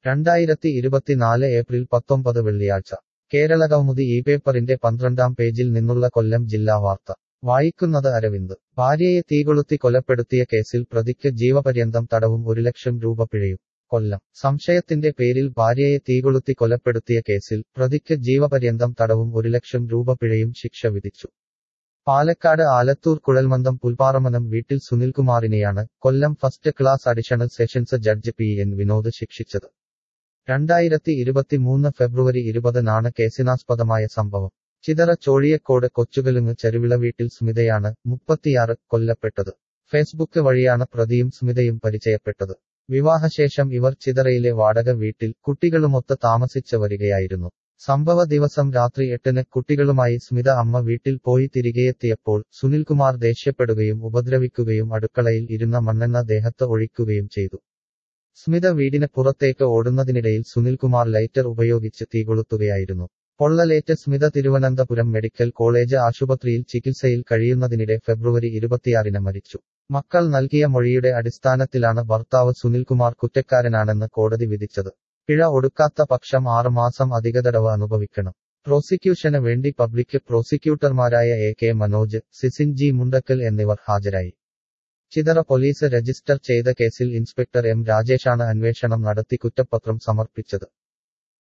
രണ്ടായിരത്തി ഇരുപത്തിനാല് ഏപ്രിൽ പത്തൊമ്പത് വെള്ളിയാഴ്ച കേരളകൗമുദി ഈ പേപ്പറിന്റെ പന്ത്രണ്ടാം പേജിൽ നിന്നുള്ള കൊല്ലം ജില്ലാ വാർത്ത വായിക്കുന്നത് അരവിന്ദ് ഭാര്യയെ തീകൊളുത്തി കൊലപ്പെടുത്തിയ കേസിൽ പ്രതിക്ക് ജീവപര്യന്തം തടവും ഒരു ലക്ഷം രൂപ പിഴയും കൊല്ലം സംശയത്തിന്റെ പേരിൽ ഭാര്യയെ തീകൊളുത്തി കൊലപ്പെടുത്തിയ കേസിൽ പ്രതിക്ക് ജീവപര്യന്തം തടവും ഒരു ലക്ഷം രൂപ പിഴയും ശിക്ഷ വിധിച്ചു പാലക്കാട് ആലത്തൂർ കുഴൽമന്ദം പുൽപ്പാറമനം വീട്ടിൽ സുനിൽകുമാറിനെയാണ് Kollam first class additional sessions judge P N Vinod ശിക്ഷിച്ചത് രണ്ടായിരത്തി ഇരുപത്തിമൂന്ന് ഫെബ്രുവരി ഇരുപതിനാണ് കേസിനാസ്പദമായ സംഭവം ചിതറ ചോഴിയക്കോട് കൊച്ചുകലുങ്ങ് ചെരുവിള വീട്ടിൽ സ്മിതയാണ് മുപ്പത്തിയാറ് കൊല്ലപ്പെട്ടത് ഫേസ്ബുക്ക് വഴിയാണ് പ്രതിയും സ്മിതയും പരിചയപ്പെട്ടത് വിവാഹശേഷം ഇവർ ചിതറയിലെ വാടക വീട്ടിൽ കുട്ടികളുമൊത്ത് താമസിച്ച് വരികയായിരുന്നു സംഭവ ദിവസം രാത്രി എട്ടിന് കുട്ടികളുമായി സ്മിത അമ്മ വീട്ടിൽ പോയി തിരികെയെത്തിയപ്പോൾ സുനിൽകുമാർ ദേഷ്യപ്പെടുകയും ഉപദ്രവിക്കുകയും അടുക്കളയിൽ ഇരുന്ന മണ്ണെണ്ണ ദേഹത്ത് ഒഴിക്കുകയും ചെയ്തു സ്മിത വീടിന് പുറത്തേക്ക് ഓടുന്നതിനിടയിൽ സുനിൽകുമാർ ലൈറ്റർ ഉപയോഗിച്ച് തീകൊളുത്തുകയായിരുന്നു പൊള്ളലേറ്റ് സ്മിത തിരുവനന്തപുരം മെഡിക്കൽ കോളേജ് ആശുപത്രിയിൽ ചികിത്സയിൽ കഴിയുന്നതിനിടെ ഫെബ്രുവരി ഇരുപത്തിയാറിന് മരിച്ചു മക്കൾ നൽകിയ മൊഴിയുടെ അടിസ്ഥാനത്തിലാണ് ഭർത്താവ് സുനിൽകുമാർ കുറ്റക്കാരനാണെന്ന് കോടതി വിധിച്ചത് പിഴ ഒടുക്കാത്ത പക്ഷം ആറുമാസം അധികതടവ് അനുഭവിക്കണം പ്രോസിക്യൂഷന് വേണ്ടി പബ്ലിക് പ്രോസിക്യൂട്ടർമാരായ A K Manoj Sisin G Mundakkal എന്നിവർ ഹാജരായി ചിതറ പോലീസ് രജിസ്റ്റർ ചെയ്ത കേസിൽ ഇൻസ്പെക്ടർ എം രാജേഷാണ് അന്വേഷണം നടത്തി കുറ്റപത്രം സമർപ്പിച്ചത്